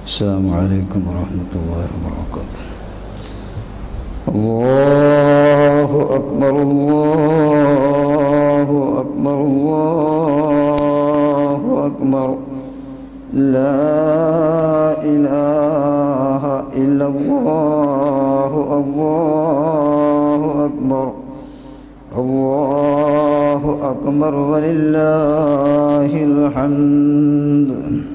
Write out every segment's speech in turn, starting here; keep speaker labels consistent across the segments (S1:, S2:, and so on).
S1: السلام عليكم ورحمة الله وبركاته الله أكبر الله أكبر الله أكبر لا إله إلا الله الله أكبر الله أكبر ولله الحمد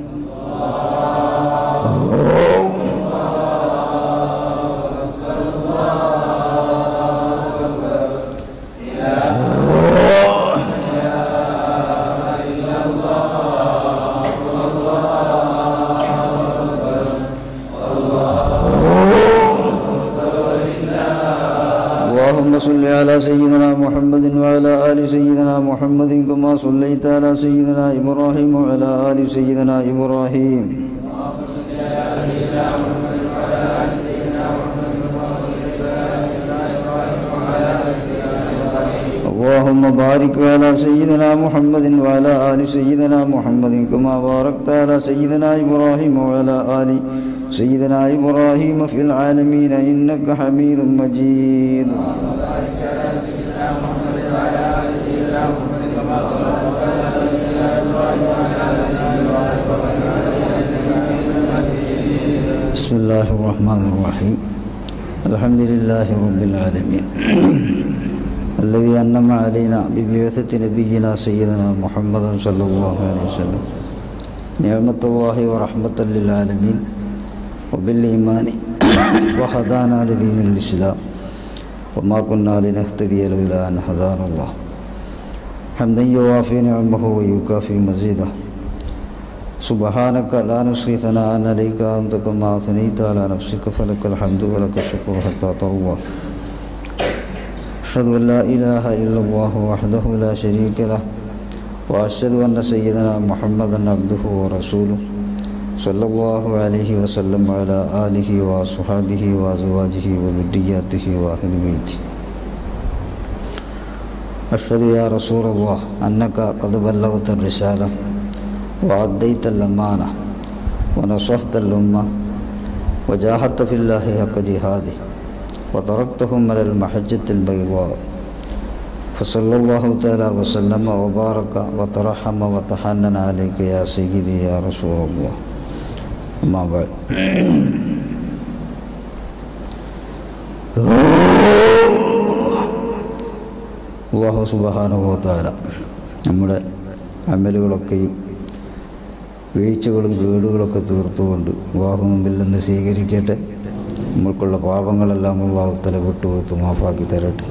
S1: اللهم صل على سيدنا محمد وعلى آل سيدنا محمد كما صليت على سيدنا إبراهيم وعلى آل سيدنا إبراهيم اللهم بارك على سيدنا محمد وعلى آل سيدنا محمد كما باركت على سيدنا إبراهيم وعلى آل سيدنا إبراهيم في العالمين إنك حميد مجيد بسم الله الرحمن الرحيم الحمد لله رب العالمين الذي أنم علينا ببعثة نبينا سيدنا محمد صلى الله عليه وسلم نعمة الله ورحمة للعالمين وبالإيمان وهدانا لدين الإسلام وما كنا لنهتدي لولا أن هدانا الله حمدا يوافي نعمه ويكافي مزيده سبحانك لا نحصي ثناء عليك أنت كما أثنيت على نفسك فلك الحمد ولك الشكر حتى ترضى أشهد أن لا إله إلا الله وحده لا شريك له وأشهد أن سيدنا محمدا عبده ورسوله صلى الله عليه وسلم على آله وصحابه وأزواجه وذرياته وأهل بيته أشهد يا رسول الله أنك قد بلغت الرسالة وعديت الأمانة ونصحت الأمة وجاهدت في الله حق جهاده وتركتهم على المحجة البيضاء فصلى الله تعالى وسلم وبارك وترحم وتحنن عليك يا سيدي يا رسول الله أما بعد അള്ളാഹു സുബാനുഭവത്താല നമ്മുടെ അമലുകളൊക്കെയും വീഴ്ചകളും കേടുകളൊക്കെ തീർത്തുകൊണ്ട് അള്ളാഹു മുമ്പിൽ നിന്ന് സ്വീകരിക്കട്ടെ നമ്മൾക്കുള്ള പാപങ്ങളെല്ലാം അള്ളാഹു തല വിട്ടുകൊടുത്ത് മാഫാക്കി തരട്ടെ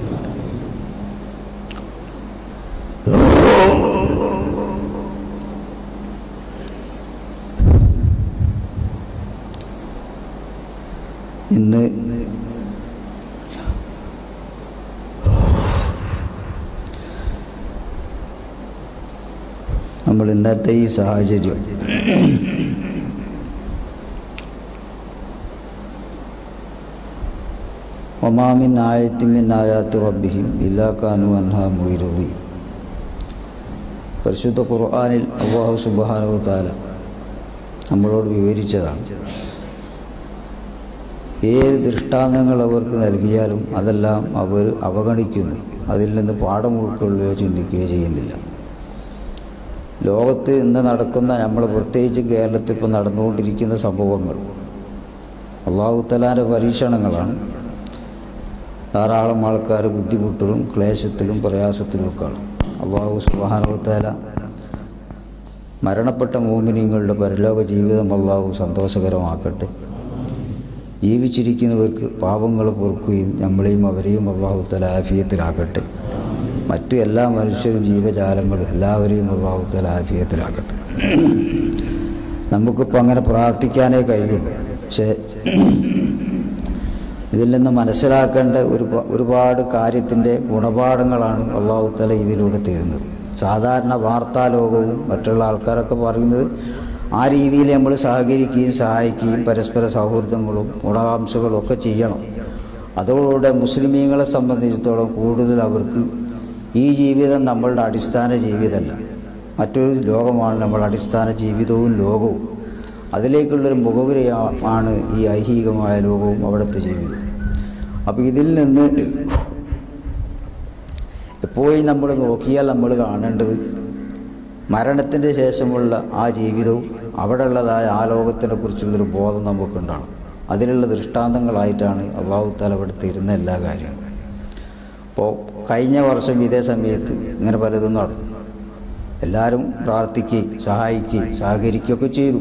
S1: ഇന്ന് നമ്മൾ ഇന്നത്തെ ഈ സാഹചര്യം ഒമാമിൻ ആയത്തിമിൻ ആയാത്ത് റബ്ബിഹിം ഇല്ലാക്കാനു അൻഹ മൊയ്റുദി പരിശുദ്ധ ഖുർആാനിൽ അള്ളാഹു സുബാനു താല നമ്മളോട് വിവരിച്ചതാണ് ഏത് ദൃഷ്ടാന്തങ്ങൾ അവർക്ക് നൽകിയാലും അതെല്ലാം അവർ അവഗണിക്കുന്നു അതിൽ നിന്ന് പാഠം ഉൾക്കൊള്ളുകയോ ചിന്തിക്കുകയോ ചെയ്യുന്നില്ല ലോകത്ത് ഇന്ന് നടക്കുന്ന നമ്മൾ പ്രത്യേകിച്ച് കേരളത്തിൽ ഇപ്പോൾ നടന്നുകൊണ്ടിരിക്കുന്ന സംഭവങ്ങൾ അള്ളാഹുത്തലാൻ്റെ പരീക്ഷണങ്ങളാണ് ധാരാളം ആൾക്കാർ ബുദ്ധിമുട്ടിലും ക്ലേശത്തിലും പ്രയാസത്തിലുമൊക്കെയാണ് അള്ളാഹു സുബാനുത്താല മരണപ്പെട്ട മോമിനിങ്ങളുടെ പരലോക ജീവിതം അള്ളാഹു സന്തോഷകരമാക്കട്ടെ ജീവിച്ചിരിക്കുന്നവർക്ക് പാപങ്ങൾ പൊറുക്കുകയും നമ്മളെയും അവരെയും അള്ളാഹുത്തല ആഫിയത്തിലാക്കട്ടെ മറ്റു എല്ലാ മനുഷ്യരും ജീവജാലങ്ങളും എല്ലാവരെയും അള്ളാഹുത്തല ആഫിയത്തിലാക്കട്ടെ നമുക്കിപ്പോൾ അങ്ങനെ പ്രാർത്ഥിക്കാനേ കഴിയുള്ളൂ പക്ഷേ ഇതിൽ നിന്ന് മനസ്സിലാക്കേണ്ട ഒരു ഒരുപാട് കാര്യത്തിൻ്റെ ഗുണപാഠങ്ങളാണ് അള്ളാഹുത്തല ഇതിലൂടെ തരുന്നത് സാധാരണ വാർത്താലോകവും മറ്റുള്ള ആൾക്കാരൊക്കെ പറയുന്നത് ആ രീതിയിൽ നമ്മൾ സഹകരിക്കുകയും സഹായിക്കുകയും പരസ്പര സൗഹൃദങ്ങളും ഗുണകാംക്ഷകളും ഒക്കെ ചെയ്യണം അതോടുകൂടെ മുസ്ലിമീങ്ങളെ സംബന്ധിച്ചിടത്തോളം കൂടുതൽ അവർക്ക് ഈ ജീവിതം നമ്മളുടെ അടിസ്ഥാന ജീവിതമല്ല മറ്റൊരു ലോകമാണ് നമ്മുടെ അടിസ്ഥാന ജീവിതവും ലോകവും അതിലേക്കുള്ളൊരു മുഖവുരയാണ് ഈ ഐഹികമായ ലോകവും അവിടുത്തെ ജീവിതം അപ്പോൾ ഇതിൽ നിന്ന് എപ്പോഴും നമ്മൾ നോക്കിയാൽ നമ്മൾ കാണേണ്ടത് മരണത്തിൻ്റെ ശേഷമുള്ള ആ ജീവിതവും അവിടെയുള്ളതായ ആ ലോകത്തിനെ കുറിച്ചുള്ളൊരു ബോധം നമുക്കുണ്ടാകും അതിലുള്ള ദൃഷ്ടാന്തങ്ങളായിട്ടാണ് അള്ളാഹു താല അവിടെ തരുന്ന എല്ലാ കാര്യങ്ങളും അപ്പോൾ കഴിഞ്ഞ വർഷം ഇതേ സമയത്ത് ഇങ്ങനെ പലതും നടന്നു എല്ലാവരും പ്രാർത്ഥിക്കുകയും സഹായിക്കുകയും സഹകരിക്കുകയൊക്കെ ചെയ്തു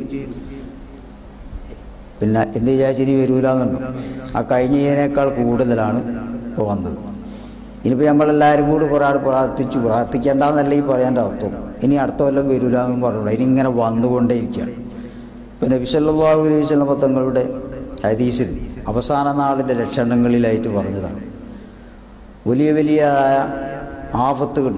S1: പിന്നെ എന്ത് വിചാരിച്ച് ഇനി വരൂലെന്നുണ്ടോ ആ കഴിഞ്ഞതിനേക്കാൾ കൂടുതലാണ് ഇപ്പോൾ വന്നത് ഇനിയിപ്പോൾ നമ്മളെല്ലാവരും കൂടി കുറേ ആൾ പ്രാർത്ഥിച്ചു പ്രാർത്ഥിക്കേണ്ടെന്നല്ല ഈ പറയേണ്ട അർത്ഥം ഇനി അടുത്ത കൊല്ലം വരൂല എന്നും പറഞ്ഞില്ല ഇനി ഇങ്ങനെ വന്നുകൊണ്ടേയിരിക്കുകയാണ് പിന്നെ വിശല്ലാഹു അലൈഹി സ്വലമ തങ്ങളുടെ ഹദീസിൽ അവസാന നാളിൻ്റെ ലക്ഷണങ്ങളിലായിട്ട് പറഞ്ഞതാണ് വലിയ വലിയ ആപത്തുകൾ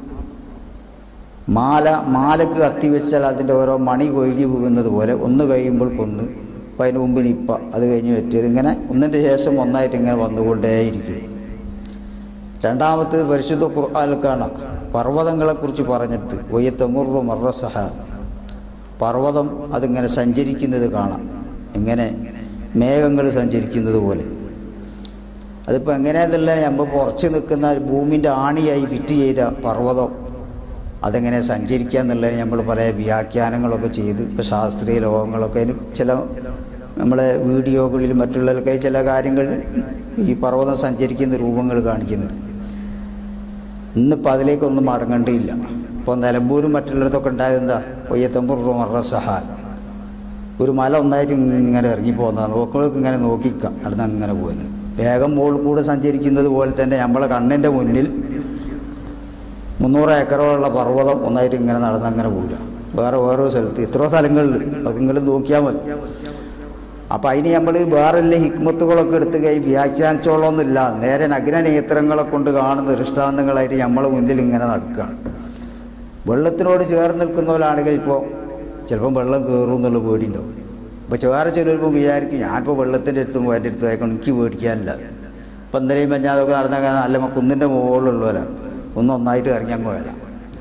S1: മാല മാലക്ക് കത്തിവെച്ചാൽ അതിൻ്റെ ഓരോ മണി കൊഴുകി പോകുന്നത് പോലെ ഒന്ന് കഴിയുമ്പോൾ കൊന്ന് അപ്പം അതിന് മുമ്പ് നിപ്പ അത് കഴിഞ്ഞ് പറ്റിയത് ഇങ്ങനെ ഒന്നിൻ്റെ ശേഷം ഒന്നായിട്ട് ഇങ്ങനെ വന്നുകൊണ്ടേയിരിക്കും രണ്ടാമത്തേത് പരിശുദ്ധ ഖുർആാനിൽ പർവ്വതങ്ങളെക്കുറിച്ച് പറഞ്ഞിട്ട് ഒയ്യത്തമുറു മറസഹ പർവ്വതം അതിങ്ങനെ സഞ്ചരിക്കുന്നത് കാണാം എങ്ങനെ മേഘങ്ങൾ സഞ്ചരിക്കുന്നത് പോലെ അതിപ്പോൾ എങ്ങനെയാണെന്നുള്ള നമ്മൾ പുറച്ച് നിൽക്കുന്ന ഭൂമിൻ്റെ ആണിയായി ഫിറ്റ് ചെയ്ത പർവ്വതം അതെങ്ങനെ സഞ്ചരിക്കുക എന്നുള്ളത് നമ്മൾ പല വ്യാഖ്യാനങ്ങളൊക്കെ ചെയ്ത് ഇപ്പോൾ ശാസ്ത്രീയ ലോകങ്ങളൊക്കെ അതിന് ചില നമ്മളെ വീഡിയോകളിൽ മറ്റുള്ളവരൊക്കെ ചില കാര്യങ്ങൾ ഈ പർവ്വതം സഞ്ചരിക്കുന്ന രൂപങ്ങൾ കാണിക്കുന്നുണ്ട് ഇന്നിപ്പോൾ അതിലേക്കൊന്നും മടങ്ങേണ്ടിയില്ല ഇപ്പോൾ നിലമ്പൂരും മറ്റുള്ളിടത്തൊക്കെ ഉണ്ടായത് എന്താ ഒയ്യത്തമ്പൂർ മറ സഹാൽ ഒരു മല ഒന്നായിട്ട് ഇങ്ങനെ ഇറങ്ങി പോകുന്നതാണ് നോക്കുമ്പോഴേക്ക് ഇങ്ങനെ നോക്കിക്കാം നടന്ന് അങ്ങനെ പോകുന്നത് വേഗം മുകളിൽ കൂടെ സഞ്ചരിക്കുന്നത് പോലെ തന്നെ നമ്മളെ കണ്ണിൻ്റെ മുന്നിൽ മുന്നൂറ് ഏക്കറോളം പർവ്വതം ഒന്നായിട്ട് ഇങ്ങനെ നടന്ന് അങ്ങനെ പോരുക വേറെ ഓരോ സ്ഥലത്ത് ഇത്ര സ്ഥലങ്ങളിൽ അത് നിങ്ങൾ നോക്കിയാൽ മതി അപ്പം അതിന് നമ്മൾ വേറെല്ല ഹിക്മത്തുകളൊക്കെ എടുത്ത് കൈ വ്യാഖ്യാനിച്ചോളൊന്നുമില്ല നേരെ നഗ്നനേത്രങ്ങളെ കൊണ്ട് കാണുന്ന ദൃഷ്ടാന്തങ്ങളായിട്ട് നമ്മളെ മുന്നിൽ ഇങ്ങനെ നടക്കുകയാണ് വെള്ളത്തിനോട് ചേർന്ന് നിൽക്കുന്നവരാണെങ്കിൽ ഇപ്പോൾ ചിലപ്പം വെള്ളം കയറും എന്നുള്ള പേടിയുണ്ടാവും അപ്പോൾ വേറെ ചിലർക്കും വിചാരിക്കും ഞാനിപ്പോൾ വെള്ളത്തിൻ്റെ അടുത്തും എൻ്റെ അടുത്ത് വായിക്കണം എനിക്ക് പേടിക്കാനില്ല ഇപ്പം എന്തെങ്കിലും പഞ്ഞാതൊക്കെ നടന്നാൽ നല്ല കുന്നിൻ്റെ മുകളിലുള്ളവരാണ് ഒന്ന് ഒന്നായിട്ട് ഇറങ്ങി അങ്ങ് വരാം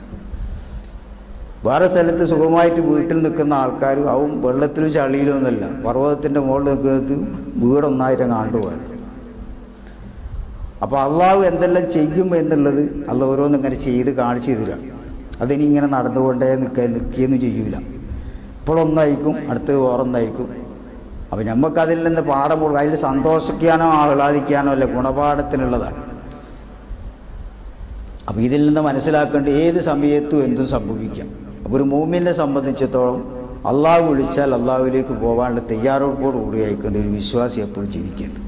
S1: വേറെ സ്ഥലത്ത് സുഖമായിട്ട് വീട്ടിൽ നിൽക്കുന്ന ആൾക്കാർ ആവും വെള്ളത്തിലും ചളിയിലും ഒന്നുമല്ല പർവ്വതത്തിൻ്റെ മുകളിൽ നിൽക്കുന്നത് വീടൊന്നായിട്ട് കാണ്ടുപോയത് അപ്പോൾ അള്ളാഹു എന്തെല്ലാം ചെയ്യും എന്നുള്ളത് അള്ള ഓരോന്നിങ്ങനെ ചെയ്ത് കാണിച്ചു തരിക അതിനി ഇങ്ങനെ നടന്നുകൊണ്ടേ നിൽക്കുക നിൽക്കുകയൊന്നും ചെയ്യൂല ഇപ്പോഴൊന്നായിരിക്കും അടുത്ത് വേറൊന്നായിരിക്കും അപ്പം നമുക്ക് അതിൽ നിന്ന് പാഠം കൊടുക്കുക അതിൽ സന്തോഷിക്കാനോ ആഹ്ലാദിക്കാനോ അല്ല ഗുണപാഠത്തിനുള്ളതാണ് അപ്പോൾ ഇതിൽ നിന്ന് മനസ്സിലാക്കേണ്ട ഏത് സമയത്തും എന്തും സംഭവിക്കാം അപ്പോൾ ഒരു മൂമിനെ സംബന്ധിച്ചിടത്തോളം അള്ളാഹു വിളിച്ചാൽ അള്ളാഹുവിലേക്ക് പോകാനുള്ള തയ്യാറെടുപ്പോട് കൂടിയായിരിക്കുന്ന ഒരു വിശ്വാസി എപ്പോഴും ജീവിക്കേണ്ടത്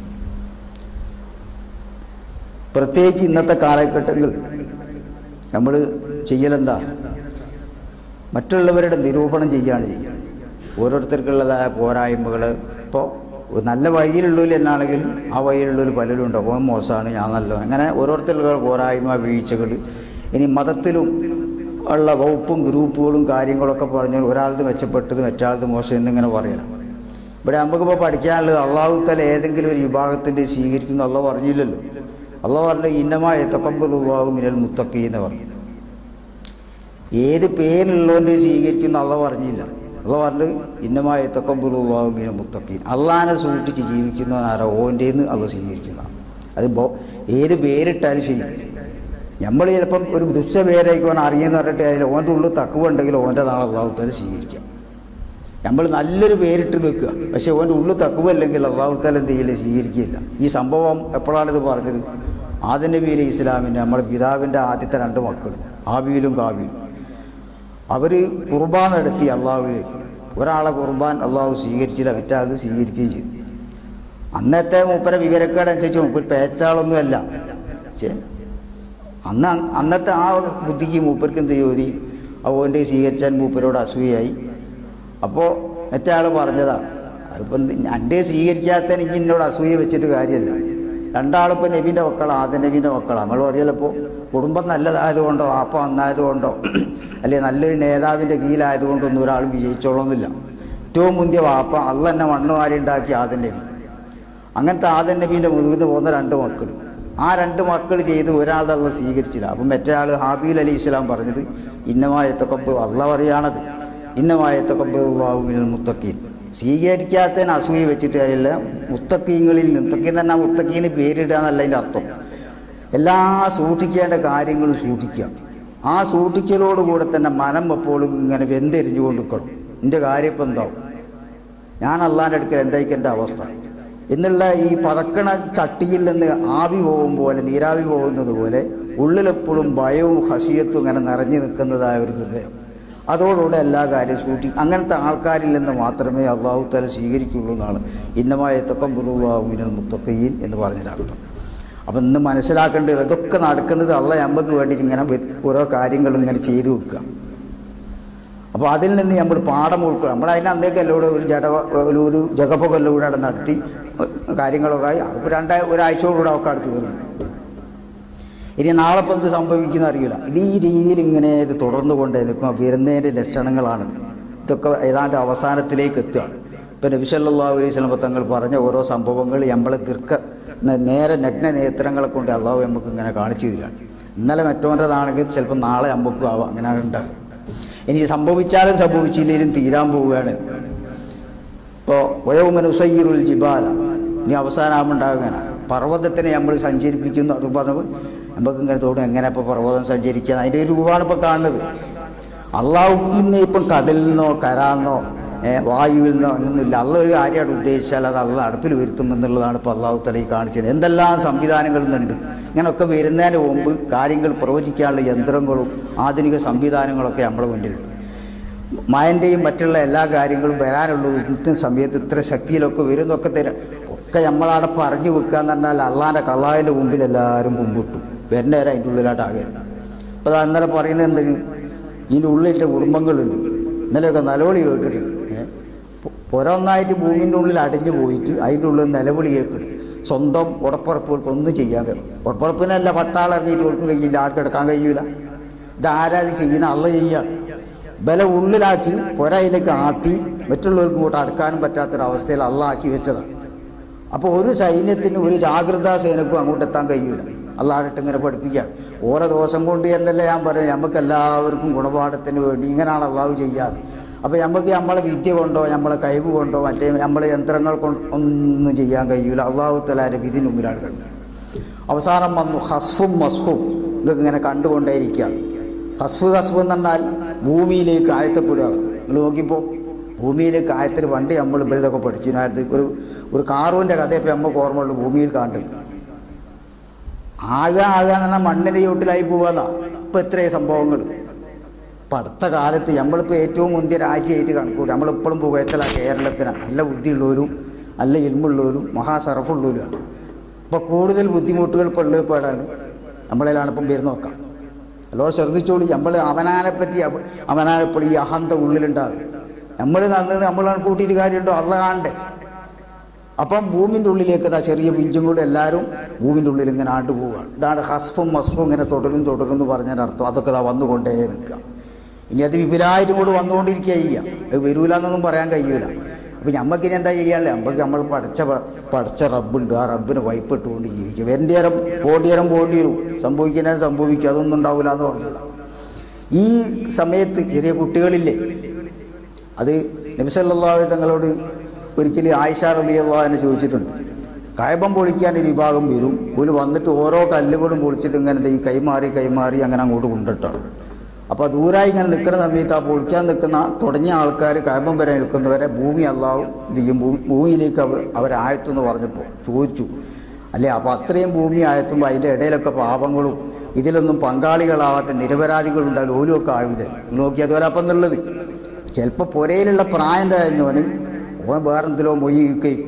S1: പ്രത്യേകിച്ച് ഇന്നത്തെ കാലഘട്ടങ്ങളിൽ നമ്മൾ ചെയ്യലെന്താ മറ്റുള്ളവരുടെ നിരൂപണം ചെയ്യുകയാണ് ചെയ്യുക ഓരോരുത്തർക്കുള്ളതായ പോരായ്മകൾ ഇപ്പോൾ നല്ല വഴിയിലുള്ളവർ എന്നാണെങ്കിലും ആ വഴിയിലുള്ളവർ പലരും ഉണ്ടാവും ഓൻ മോശമാണ് ഞാൻ നല്ല അങ്ങനെ ഓരോരുത്തർക്കുള്ള പോരായ്മ വീഴ്ചകൾ ഇനി മതത്തിലും ഉള്ള വകുപ്പും ഗ്രൂപ്പുകളും കാര്യങ്ങളൊക്കെ പറഞ്ഞ് ഒരാളത് മെച്ചപ്പെട്ടത് മറ്റാളത് മോശം എന്നിങ്ങനെ പറയണം ഇവിടെ നമുക്കിപ്പോൾ പഠിക്കാനുള്ളത് അള്ളാഹു തല ഏതെങ്കിലും ഒരു വിഭാഗത്തിൻ്റെ സ്വീകരിക്കുന്നു അള്ള പറഞ്ഞില്ലല്ലോ അള്ള പറഞ്ഞ ഇന്നമായ തക്കബുലാഹു മിനൽ മുത്തക്കി എന്ന് പറഞ്ഞു ഏത് പേരിലുള്ളവൻ്റെ സ്വീകരിക്കുന്ന അള്ള പറഞ്ഞില്ല അള്ള പറഞ്ഞത് ഇന്നമായ തക്കബുലാഹു മിനൽ മുത്തക്കി അള്ളാനെ സൂക്ഷിച്ച് ജീവിക്കുന്നവനാരോ ഓൻ്റെന്ന് അള്ള സ്വീകരിക്കുന്നതാണ് അത് ബോ- ഏത് പേരിട്ടാലും ശരി നമ്മൾ ചിലപ്പം ഒരു ദുഷ്ട പേരായിക്കോണം അറിയുന്ന പറഞ്ഞിട്ട് അതിൽ ഓൻ്റെ ഉള്ളിൽ തക്കുവ ഉണ്ടെങ്കിൽ ഓൻ്റെ നാളെ അള്ളാഹുത്താല സ്വീകരിക്കാം നമ്മൾ നല്ലൊരു പേരിട്ട് നിൽക്കുക പക്ഷേ ഓൻ്റെ ഉള്ളിൽ തക്കുവല്ലെങ്കിൽ അള്ളാഹുത്താല എന്ത് ചെയ്യില്ല സ്വീകരിക്കില്ല ഈ സംഭവം എപ്പോഴാണിത് പറഞ്ഞത് ആദ്യ നബി അലൈഹി ഇസ്ലാമിൻ്റെ നമ്മുടെ പിതാവിൻ്റെ ആദ്യത്തെ രണ്ട് മക്കൾ ആബിയിലും കാബിയിലും അവർ കുർബാൻ നടത്തി അള്ളാഹുവിലേക്ക് ഒരാളെ കുർബാൻ അള്ളാഹു സ്വീകരിച്ചില്ല മറ്റാളത് സ്വീകരിക്കുകയും ചെയ്തു അന്നത്തെ മൂപ്പര വിവരക്കേടനുസരിച്ച് മൂപ്പർ പേച്ചാളൊന്നുമല്ല പക്ഷേ അന്ന് അ- അന്നത്തെ ആ ബുദ്ധിക്ക് മൂപ്പർക്ക് എന്ത് ചോദി അതുകൊണ്ട് സ്വീകരിച്ചാൽ മൂപ്പരോട് അസൂയായി അപ്പോൾ മറ്റേ ആൾ പറഞ്ഞതാണ് അതിപ്പം എൻ്റെ സ്വീകരിക്കാത്ത എനിക്ക് എന്നോട് അസൂയ വെച്ചിട്ട് കാര്യമല്ല രണ്ടാളിപ്പോൾ നബീൻ്റെ മക്കളാണ് ആദ്യ നബീൻ്റെ മക്കളാണ് നമ്മൾ പറയല്ലോ ഇപ്പോൾ കുടുംബം നല്ലതായതുകൊണ്ടോ ആപ്പ നന്നായതുകൊണ്ടോ അല്ലെങ്കിൽ നല്ലൊരു നേതാവിൻ്റെ കീഴിലായതുകൊണ്ടൊന്നും ഒരാളും വിജയിച്ചോളൊന്നുമില്ല ഏറ്റവും മുന്തിയ വാപ്പ അല്ല തന്നെ മണ്ണ് വാരി ഉണ്ടാക്കി ആദ്യ നബി അങ്ങനത്തെ ആദൻ നബീൻ്റെ മുതുകിന്ന് പോകുന്ന രണ്ട് മക്കൾ ആ രണ്ട് മക്കൾ ചെയ്ത് ഒരാളുടെ അള്ള സ്വീകരിച്ചില്ല അപ്പം മറ്റേ ആൾ ഹാബീൽ അലി ഇസ്ലാം പറഞ്ഞത് ഇന്നമായ തക്കബ് അള്ള പറയാണത് ഇന്നമായ തക്കബ് മിനൽ മുത്തക്കീൻ സ്വീകരിക്കാത്തതിന് അസൂയ വെച്ചിട്ട് കാര്യമില്ല മുത്തക്കീങ്ങളിൽ നിന്ന് മുത്തക്കീൻ തന്നെ മുത്തക്കീന് പേരിടുക എന്നല്ല അതിൻ്റെ അർത്ഥം എല്ലാ സൂക്ഷിക്കേണ്ട കാര്യങ്ങളും സൂക്ഷിക്കുക ആ സൂക്ഷിക്കലോടുകൂടെ തന്നെ മനം എപ്പോഴും ഇങ്ങനെ വെന്തെരിഞ്ഞുകൊണ്ട് നിൽക്കണം എൻ്റെ കാര്യം ഇപ്പം എന്താവും ഞാൻ അള്ളാൻ്റെ അടുക്കൽ എന്തായിരിക്കും എൻ്റെ അവസ്ഥ എന്നുള്ള ഈ പതക്കണ ചട്ടിയിൽ നിന്ന് ആവി പോകും പോലെ നീരാവി പോകുന്നത് പോലെ ഉള്ളിലെപ്പോഴും ഭയവും ഹഷിയത്തും ഇങ്ങനെ നിറഞ്ഞു നിൽക്കുന്നതായ ഒരു ഹൃദയം അതോടുകൂടെ എല്ലാ കാര്യവും സൂക്ഷി അങ്ങനത്തെ ആൾക്കാരിൽ നിന്ന് മാത്രമേ അള്ളാഹു തല സ്വീകരിക്കുള്ളൂ എന്നാണ് ഇന്നമായ തക്കമ്പുറുവാഹുവിനൽ മുത്തക്കീൻ എന്ന് പറഞ്ഞതിനർത്ഥം അപ്പം ഇന്ന് മനസ്സിലാക്കേണ്ടത് ഇതൊക്കെ നടക്കുന്നത് അള്ള നമ്മക്ക് വേണ്ടിയിട്ട് ഇങ്ങനെ വെ- ഓരോ കാര്യങ്ങൾ ഇങ്ങനെ ചെയ്തു വെക്കുക അപ്പോൾ അതിൽ നിന്ന് നമ്മൾ പാഠം ഉൾക്കൊള്ളുക നമ്മൾ അതിന് അന്നേക്കല്ലോട് ഒരു ജട ഒരു ഒരു ജഗപ്പൊക്കെല്ലാം അവിടെ നടത്തി കാര്യങ്ങളൊക്കെ ആയി അപ്പോൾ രണ്ടായി ഒരാഴ്ചയോടുകൂടെ ഒക്കെ അടുത്ത് വരുന്നു ഇനി നാളെ ഇപ്പം എന്ത് സംഭവിക്കുന്ന അറിയില്ല ഇത് ഈ രീതിയിൽ ഇങ്ങനെ ഇത് തുടർന്നു കൊണ്ടേ നിൽക്കും വരുന്നതിൻ്റെ ലക്ഷണങ്ങളാണിത് ഇതൊക്കെ ഏതാണ്ട് അവസാനത്തിലേക്ക് എത്തുകയാണ് ഇപ്പം നബിസല്ലാ അലൈഹി സ്വലമ തങ്ങൾ പറഞ്ഞ ഓരോ സംഭവങ്ങൾ നമ്മളെ ദീർഘ ന- നേരെ നഗ്ന നേത്രങ്ങളെ കൊണ്ട് അള്ളാഹു നമുക്ക് ഇങ്ങനെ കാണിച്ചു തരികയാണ് ഇന്നലെ മറ്റോൻ്റെതാണെങ്കിൽ ചിലപ്പോൾ നാളെ നമുക്ക് ആവാം അങ്ങനെ ഉണ്ടാകും ഇനി സംഭവിച്ചാലും സംഭവിച്ചില്ലെങ്കിലും തീരാൻ പോവുകയാണ് ഇപ്പോൾ വയോമൻ ഉസയ്യറുൽ ജിബാല ഇനി അവസാനമാകുമ്പോണ്ടാകുകയാണ് പർവ്വതത്തിനെ നമ്മൾ സഞ്ചരിപ്പിക്കുന്നു അത് പറഞ്ഞു നമുക്ക് ഇങ്ങനെ തോന്നും എങ്ങനെ ഇപ്പോൾ പർവ്വതം സഞ്ചരിക്കാൻ അതിൻ്റെ ഒരു രൂപമാണ് ഇപ്പോൾ കാണുന്നത് അള്ളാഹു പിന്നെ ഇപ്പം കടലിൽ നിന്നോ കരാന്നോ ഏ, വായുവിൽ നിന്നോ അങ്ങനെയൊന്നുമില്ല അള്ള ഒരു കാര്യമാണ് ഉദ്ദേശിച്ചാൽ അത് അള്ള അടുപ്പിൽ വരുത്തും എന്നുള്ളതാണ് ഇപ്പോൾ അള്ളാഹു തലയിൽ കാണിച്ചത് എന്തെല്ലാം സംവിധാനങ്ങളിൽ നിന്നുണ്ട് ഇങ്ങനെയൊക്കെ വരുന്നതിന് മുമ്പ് കാര്യങ്ങൾ പ്രവചിക്കാനുള്ള യന്ത്രങ്ങളും ആധുനിക സംവിധാനങ്ങളൊക്കെ നമ്മുടെ മുന്നിലുണ്ട് മയൻ്റെയും മറ്റുള്ള എല്ലാ കാര്യങ്ങളും വരാനുള്ളത് ഇന്നത്തെ സമയത്ത് ഇത്ര ശക്തിയിലൊക്കെ വരുന്നൊക്കെ തരാം ഒക്കെ നമ്മളവിടെ പറഞ്ഞു വെക്കുക എന്ന് പറഞ്ഞാൽ അള്ളാൻ്റെ കള്ളാവിൻ്റെ മുമ്പിൽ എല്ലാവരും കുമ്പിട്ടു വരുന്ന നേരം അതിൻ്റെ ഉള്ളിലായിട്ടാകുക അപ്പോൾ അത് ഇന്നലെ പറയുന്നത് എന്തെങ്കിലും ഇതിൻ്റെ ഉള്ളിലെ കുടുംബങ്ങളുണ്ട് ഇന്നലെയൊക്കെ നിലവിളി കേട്ടിട്ടുണ്ട് ഏ? പൊ- പുറമൊന്നായിട്ട് ഭൂമിൻ്റെ ഉള്ളിൽ അടിഞ്ഞു പോയിട്ട് അതിൻ്റെ ഉള്ളിൽ നിലവിളി കേൾക്കുന്നു സ്വന്തം ഉടപ്പുറപ്പുകൾക്ക് ഒന്നും ചെയ്യാൻ കഴിയും ഉടപ്പുറപ്പിനല്ല പട്ടാളം ഇറങ്ങിയിട്ട് ഓർക്കും കഴിയില്ല ആർക്കും എടുക്കാൻ കഴിയൂല ഇത് ആരാത് ചെയ്യുന്ന അള്ള ചെയ്യാം ബല ഉള്ളിലാക്കി പുരയിലേക്ക് ആത്തി മറ്റുള്ളവർക്ക് ഇങ്ങോട്ട് അടുക്കാനും പറ്റാത്തൊരവസ്ഥയിൽ അള്ള ആക്കി വെച്ചതാണ് അപ്പോൾ ഒരു സൈന്യത്തിന് ഒരു ജാഗ്രതാ സേനക്കും അങ്ങോട്ട് എത്താൻ കഴിയൂല അള്ളാഹിട്ട് ഇങ്ങനെ പഠിപ്പിക്കുകയാണ് ഓരോ ദോഷം കൊണ്ട് എന്നല്ല ഞാൻ പറയും നമുക്ക് എല്ലാവർക്കും ഗുണപാഠത്തിന് വേണ്ടി ഇങ്ങനെയാണ് അള്ളാഹു ചെയ്യാറ് അപ്പോൾ നമുക്ക് നമ്മളെ വിദ്യ കൊണ്ടോ നമ്മളെ കഴിവ് കൊണ്ടോ മറ്റേ നമ്മളെ യന്ത്രങ്ങൾ കൊണ്ട് ഒന്നും ചെയ്യാൻ കഴിയൂല അള്ളാഹു തലാരെ വിധി മുമ്പിലാണ് കണ്ടത് അവസാനം വന്നു ഹസ്ഫും മസ്ഫും ഇതൊക്കെ ഇങ്ങനെ കണ്ടുകൊണ്ടേയിരിക്കുക ഹസ്ഫ് ഹസ്ഫ് എന്ന് പറഞ്ഞാൽ ഭൂമിയിലേക്ക് ആയത്തപ്പെടുക നിങ്ങൾ നോക്കിയപ്പോൾ ഭൂമിയിലേക്ക് ആയത്തിൽ പണ്ട് നമ്മൾ ഇതൊക്കെ പഠിച്ചു ഇതിനകത്ത് ഒരു ഒരു കാറുവിൻ്റെ കഥയപ്പോൾ നമുക്ക് ഓർമ്മയുള്ളൂ ഭൂമിയിൽ കാണ്ടത് ആകെ ആകെ എന്ന് പറഞ്ഞാൽ മണ്ണിൻ്റെ ചോട്ടിലായി പോവാന്നാ ഇപ്പം എത്രയും സംഭവങ്ങൾ ഇപ്പം അടുത്ത കാലത്ത് നമ്മളിപ്പോൾ ഏറ്റവും മുന്തിയ രാജ്യമായിട്ട് കണക്കൂട്ടി നമ്മളിപ്പോഴും പുകയത്തല കേരളത്തിന് നല്ല ബുദ്ധിയുള്ളവരും നല്ല ഇൽമുള്ളവരും മഹാസറഫുള്ളവരുമാണ് ഇപ്പോൾ കൂടുതൽ ബുദ്ധിമുട്ടുകൾ ഇപ്പോൾ ഉള്ളത് ഇപ്പോൾ ഏതാണ് നമ്മളിലാണ് ഇപ്പം വരുന്ന നോക്കാം അല്ലോ ശ്രദ്ധിച്ചോളി നമ്മൾ അവനാനെ പറ്റി അവ- അവനാനെപ്പോൾ ഈ അഹന്ത ഉള്ളിലുണ്ടാകും നമ്മൾ നന്നത് നമ്മളാണ് കൂട്ടിയിട്ട് കാര്യമുണ്ടോ അല്ല കാണണ്ടേ അപ്പം ഭൂമിൻ്റെ ഉള്ളിലേക്ക് ഇതാ ചെറിയ പിഞ്ചും കൂടെ എല്ലാവരും ഭൂമിൻ്റെ ഉള്ളിൽ ഇങ്ങനെ ആണ്ട് പോവുകയാണ് ഇതാണ് ഹസ്ഫും മസ്ഫും ഇങ്ങനെ തുടരും തുടരും എന്ന് പറഞ്ഞതിൻ്റെ അർത്ഥം അതൊക്കെ ഇതാ വന്നുകൊണ്ടേ നിൽക്കുക ഇനി അത് വിപുലമായിട്ടും കൂടെ വന്നുകൊണ്ടിരിക്കുക ചെയ്യുക അത് വരൂല എന്നൊന്നും പറയാൻ കഴിയൂല അപ്പം ഞമ്മക്കിനി എന്താ ചെയ്യാല്ലേ നമുക്ക് നമ്മൾ പഠിച്ച പ- പഠിച്ച റബ്ബുണ്ട് ആ റബ്ബിന് വൈപ്പിട്ടുകൊണ്ട് ജീവിക്കുക വരേണ്ടി നേരം പോണ്ടി നേരം പോണ്ടി വരും സംഭവിക്കാൻ സംഭവിക്കും അതൊന്നും ഉണ്ടാവില്ല എന്ന് പറഞ്ഞില്ല ഈ സമയത്ത് ചെറിയ കുട്ടികളില്ലേ അത് നബിസല്ലാഹു തങ്ങളോട് ഒരിക്കലും ആയിഷ റലിയല്ലാഹിനെ ചോദിച്ചിട്ടുണ്ട് കയബം പൊളിക്കാൻ ഒരു വിഭാഗം വരും ഒരു വന്നിട്ട് ഓരോ കല്ലുകളും പൊളിച്ചിട്ട് ഇങ്ങനെ ദേ ഈ കൈമാറി കൈമാറി അങ്ങനെ അങ്ങോട്ട് കൊണ്ടിട്ടാണ് അപ്പോൾ ദൂരായി ഇങ്ങനെ നിൽക്കുന്ന സമയത്ത് ആ പൊളിക്കാൻ നിൽക്കുന്ന തുടങ്ങിയ ആൾക്കാർ കയബം വരെ നിൽക്കുന്നവരെ ഭൂമി അള്ളാവും ചെയ്യും ഭൂമി ഭൂമിയിലേക്ക് അവർ അവരായത്തെന്ന് പറഞ്ഞപ്പോൾ ചോദിച്ചു അല്ലേ അപ്പോൾ അത്രയും ഭൂമി ആയത്തുമ്പോൾ അതിൻ്റെ ഇടയിലൊക്കെ പാപങ്ങളും ഇതിലൊന്നും പങ്കാളികളാവാത്ത നിരപരാധികളുണ്ടായാലും ഓലുമൊക്കെ ആവില്ല നോക്കി അതുപോലെ അപ്പം എന്നുള്ളത് ചിലപ്പോൾ പുരയിലുള്ള പ്രായം കഴിഞ്ഞവന് ഓൻ വേറെന്തിലോ മൊയ്യ് കഴിക്കും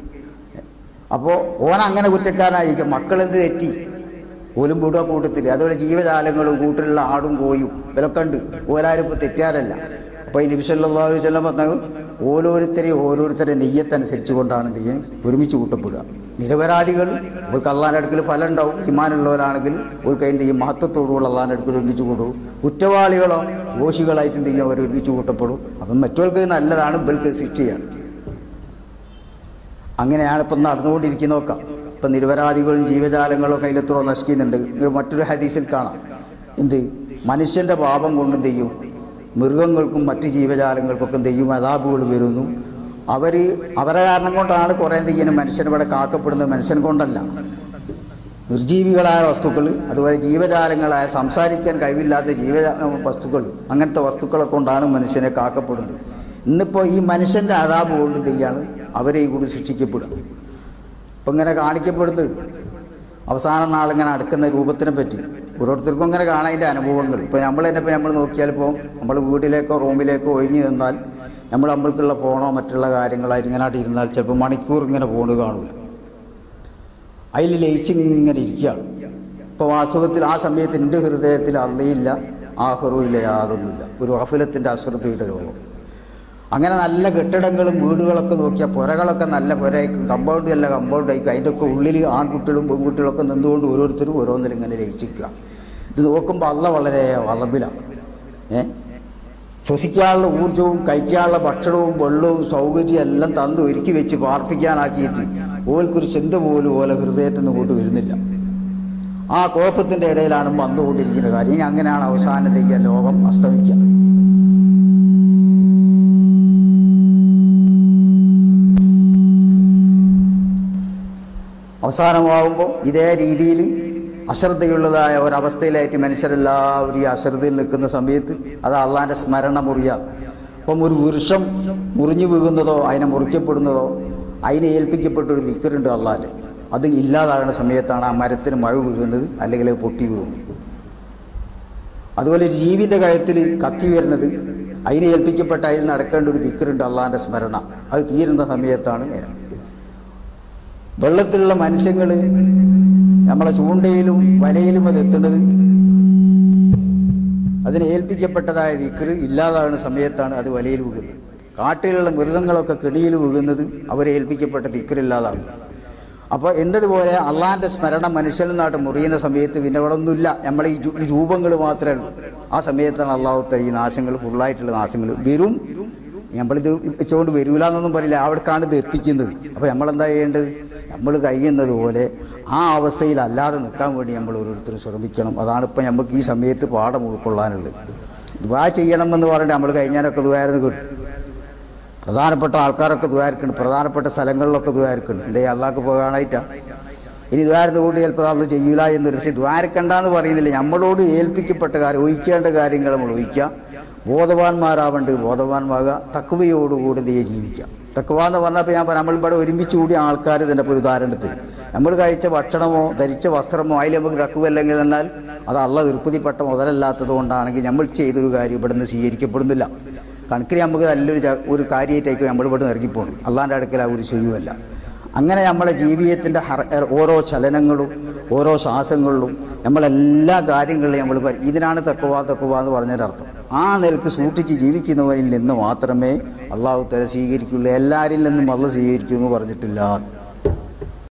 S1: അപ്പോൾ ഓൻ അങ്ങനെ കുറ്റക്കാരനായിരിക്കും മക്കളെന്ത് തെറ്റി ഓലും വിടുക കൂട്ടത്തിൽ അതുപോലെ ജീവജാലങ്ങളും കൂട്ടിലുള്ള ആടും കോയും ഇവരൊക്കെ ഉണ്ട് ഓലാരും ഇപ്പോൾ തെറ്റാരല്ല അപ്പോൾ ഈ നബിസല്ലാ വല്ലം പറഞ്ഞത് ഓരോരുത്തരെയും ഓരോരുത്തരെ നെയ്യത്തനുസരിച്ച് കൊണ്ടാണ് എന്ത് ചെയ്യാൻ ഒരുമിച്ച് കൂട്ടപ്പെടുക നിരപരാധികൾ അവർക്ക് അള്ളാൻ്റെ അടുക്കൽ ഫലം ഉണ്ടാവും ഇമാനുള്ളവരാണെങ്കിൽ അവർക്ക് എന്ത് ചെയ്യും മഹത്വത്തോടുകൂടെ അള്ളാൻ്റെ അടുക്കൽ ഒരുമിച്ച് കൂട്ടും കുറ്റവാളികളോ ദോഷികളായിട്ട് എന്ത് ചെയ്യും അവർ ഒരുമിച്ച് കൂട്ടപ്പെടും അപ്പം മറ്റവർക്ക് നല്ലതാണ് ഇവർക്ക് ശിക്ഷയാണ് അങ്ങനെയാണ് ഇപ്പം നടന്നുകൊണ്ടിരിക്കുന്നതൊക്കെ ഇപ്പം നിരപരാധികളും ജീവജാലങ്ങളും ഒക്കെ അതിലെത്രയോ നശിക്കുന്നുണ്ട് ഇത് മറ്റൊരു ഹദീസിൽ കാണാം എന്ത് മനുഷ്യൻ്റെ പാപം കൊണ്ട് എന്ത് ചെയ്യും മൃഗങ്ങൾക്കും മറ്റ് ജീവജാലങ്ങൾക്കൊക്കെ എന്ത് ചെയ്യും അതാബുകൾ വരുന്നു
S2: അവർ അവരെ കാരണം കൊണ്ടാണ് കുറേ എന്തെങ്കിലും മനുഷ്യൻ ഇവിടെ കാക്കപ്പെടുന്നത് മനുഷ്യൻ കൊണ്ടല്ല നിർജീവികളായ വസ്തുക്കൾ അതുപോലെ ജീവജാലങ്ങളായ സംസാരിക്കാൻ കഴിവില്ലാത്ത ജീവ വസ്തുക്കൾ അങ്ങനത്തെ വസ്തുക്കളെ കൊണ്ടാണ് മനുഷ്യനെ കാക്കപ്പെടുന്നത് ഇന്നിപ്പോൾ ഈ മനുഷ്യൻ്റെ അതാപ് കൊണ്ട് എന്തെയ്യാണ് അവരെ ഈ കൂടി ശിക്ഷിക്കപ്പെടുക ഇപ്പം ഇങ്ങനെ കാണിക്കപ്പെടുന്നത് അവസാന നാളിങ്ങനെ അടുക്കുന്ന രൂപത്തിനെ പറ്റി ഓരോരുത്തർക്കും ഇങ്ങനെ കാണാൻ അതിൻ്റെ അനുഭവങ്ങൾ ഇപ്പോൾ നമ്മൾ തന്നെ ഇപ്പോൾ നമ്മൾ നോക്കിയാൽ ഇപ്പോൾ നമ്മൾ വീട്ടിലേക്കോ റൂമിലേക്കോ ഒഴിഞ്ഞു നിന്നാൽ നമ്മൾ നമ്മൾക്കുള്ള ഫോണോ മറ്റുള്ള കാര്യങ്ങളായിട്ട് ഇങ്ങനെ ആയിട്ട് ഇരുന്നാൽ ചിലപ്പോൾ മണിക്കൂർ ഇങ്ങനെ ഫോണ് കാണില്ല അതിൽ ലയിച്ച് ഇങ്ങനെ ഇരിക്കുകയാണ് ഇപ്പോൾ വാസ്തവത്തിൽ ആ സമയത്ത് എൻ്റെ ഹൃദയത്തിൽ അള്ളയില്ല ആഹ്റുമില്ല യാതൊന്നുമില്ല ഒരു അഫുലത്തിൻ്റെ അശ്രദ്ധയുടെ രോഗം അങ്ങനെ നല്ല കെട്ടിടങ്ങളും വീടുകളൊക്കെ നോക്കിയാൽ പുരകളൊക്കെ നല്ല പുരയ്ക്കും കമ്പൗണ്ട് അല്ല കമ്പൗണ്ട് ആയിക്കും അതിൻ്റെ ഒക്കെ ഉള്ളിൽ ആൺകുട്ടികളും പെൺകുട്ടികളൊക്കെ നിന്നുകൊണ്ട് ഓരോരുത്തരും ഓരോന്നിലും ഇങ്ങനെ ലയിച്ചിരിക്കുക ഇത് നോക്കുമ്പോൾ അള്ള വളരെ വളബിലാണ് ഏ ശ്വസിക്കാനുള്ള ഊർജവും കഴിക്കാനുള്ള ഭക്ഷണവും വെള്ളവും സൗകര്യവും എല്ലാം തന്ന് ഒരുക്കി വെച്ച് പാർപ്പിക്കാനാക്കിയിട്ട് ഓൽക്കൊരു ചിന്ത പോലും ഓല ഹൃദയത്തിൽ നിന്ന് കൊണ്ട് വരുന്നില്ല ആ കുഴപ്പത്തിൻ്റെ ഇടയിലാണ് വന്നുകൊണ്ടിരിക്കുന്ന കാര്യം ഇനി അങ്ങനെയാണ് അവസാനത്തേക്ക് ലോകം അസ്തമിക്കുക അവസാനമാകുമ്പോൾ ഇതേ രീതിയിൽ അശ്രദ്ധയുള്ളതായ ഒരവസ്ഥയിലായിട്ട് മനുഷ്യരെല്ലാവരും ഈ അശ്രദ്ധയിൽ നിൽക്കുന്ന സമയത്ത് അത് അള്ളാൻ്റെ സ്മരണ മുറിയാം അപ്പം ഒരു വൃക്ഷം മുറിഞ്ഞു വീഴുന്നതോ അതിനെ മുറിക്കപ്പെടുന്നതോ അതിനെ ഏൽപ്പിക്കപ്പെട്ട ഒരു ദിക്കറുണ്ട് അള്ളാൻ്റെ അത് ഇല്ലാതാകുന്ന സമയത്താണ് ആ മരത്തിന് മഴ വീഴുന്നത് അല്ലെങ്കിൽ അത് പൊട്ടി വീഴുന്നത് അതുപോലെ ഒരു ജീവിൻ്റെ കയത്തിൽ കത്തി വരുന്നത് അതിനെ ഏൽപ്പിക്കപ്പെട്ട അതിൽ നടക്കേണ്ട ഒരു ദിക്കറുണ്ട് അള്ളാൻ്റെ സ്മരണ അത് തീരുന്ന സമയത്താണ് നേരം വെള്ളത്തിലുള്ള മത്സ്യങ്ങൾ നമ്മളെ ചൂണ്ടയിലും വലയിലും അത് എത്തുന്നത് അതിനെ ഏൽപ്പിക്കപ്പെട്ടതായ ദിക്കറ് ഇല്ലാതാകുന്ന സമയത്താണ് അത് വലയിൽ വീഴുന്നത് കാട്ടിലുള്ള മൃഗങ്ങളൊക്കെ കെണിയിൽ വീഴുന്നത് അവരെ ഏൽപ്പിക്കപ്പെട്ട ദിക്കറില്ലാതാകും അപ്പോൾ എന്നതുപോലെ അള്ളാന്റെ സ്മരണ മനുഷ്യനിൽ നാട്ട് മുറിയുന്ന സമയത്ത് പിന്നെ ഇവിടെ ഒന്നുമില്ല നമ്മൾ ഈ രൂപങ്ങൾ മാത്രമേ ഉള്ളൂ ആ സമയത്താണ് അള്ളാഹുത്ത ഈ നാശങ്ങൾ ഫുള്ളായിട്ടുള്ള നാശങ്ങൾ വരും നമ്മളിത് വെച്ചുകൊണ്ട് വരൂല എന്നൊന്നും പറയില്ല അവിടേക്കാണ് ഇത് എത്തിക്കുന്നത് അപ്പോൾ നമ്മളെന്താ ചെയ്യേണ്ടത് നമ്മൾ കഴിയുന്നത് പോലെ ആ അവസ്ഥയിൽ അല്ലാതെ നിൽക്കാൻ വേണ്ടി നമ്മൾ ഓരോരുത്തരും ശ്രമിക്കണം അതാണ് ഇപ്പം നമുക്ക് ഈ സമയത്ത് പാഠം ഉൾക്കൊള്ളാനുള്ളത് ദുവാ ചെയ്യണമെന്ന് പറഞ്ഞിട്ട് നമ്മൾ കഴിഞ്ഞാലൊക്കെ ദുവായിരുന്നു കിട്ടും പ്രധാനപ്പെട്ട ആൾക്കാരൊക്കെ ദ്വാരക്കുന്നുണ്ട് പ്രധാനപ്പെട്ട സ്ഥലങ്ങളിലൊക്കെ ദ്വാരക്കുന്നുണ്ട് എന്തേ അള്ളാഹ്ക്ക് പോകാനായിട്ടാണ് ഇനി ദ്വാരത്ത് കൂടി ചിലപ്പോൾ അത് ചെയ്യൂല എന്നൊരു പക്ഷേ ദ്വാരക്കണ്ടെന്ന് പറയുന്നില്ല നമ്മളോട് ഏൽപ്പിക്കപ്പെട്ട കാര്യം ഒഴിക്കേണ്ട കാര്യങ്ങൾ നമ്മൾ ഒഴിക്കുക ബോധവാന്മാരാവേണ്ട ബോധവാന്മാകുക തക്കുവയോടുകൂടി നീ ജീവിക്കുക തക്കുവ എന്ന് പറഞ്ഞപ്പോൾ ഞാൻ പറഞ്ഞു, നമ്മളിവിടെ ഒരുമിച്ച് കൂടിയ ആൾക്കാർ തന്നെ ഇപ്പോൾ ഒരു ഉദാഹരണത്തിന് നമ്മൾ കഴിച്ച ഭക്ഷണമോ ധരിച്ച വസ്ത്രമോ അതിൽ നമുക്ക് തക്കുവല്ലെങ്കിൽ എന്നാൽ അത് അള്ള തൃപ്തിപ്പെട്ട മുതലല്ലാത്തത് കൊണ്ടാണെങ്കിൽ നമ്മൾ ചെയ്തൊരു കാര്യം ഇവിടെ നിന്ന് സ്വീകരിക്കപ്പെടുന്നില്ല കണക്കിന് നമുക്ക് നല്ലൊരു ച- ഒരു കാര്യമായിട്ടായിരിക്കും നമ്മൾ ഇവിടെ ഇറങ്ങിപ്പോകണം അള്ളാൻ്റെ അടുക്കൽ ആ ഒരു ചെയ്യുമല്ല അങ്ങനെ നമ്മളെ ജീവിതത്തിൻ്റെ ഹർ- ഓരോ ചലനങ്ങളും ഓരോ ശ്വാസങ്ങളിലും നമ്മളെല്ലാ കാര്യങ്ങളിലും നമ്മൾ പരി- ഇതിനാണ് തക്കുവ തക്കുവ എന്ന് പറഞ്ഞതിൻ്റെ അർത്ഥം ആ നിലക്ക് സൂക്ഷിച്ച് ജീവിക്കുന്നവരിൽ നിന്ന് മാത്രമേ അള്ളാഹു തല സ്വീകരിക്കുള്ളൂ എല്ലാവരിൽ നിന്നും അള്ള സ്വീകരിക്കൂ എന്ന് പറഞ്ഞിട്ടില്ല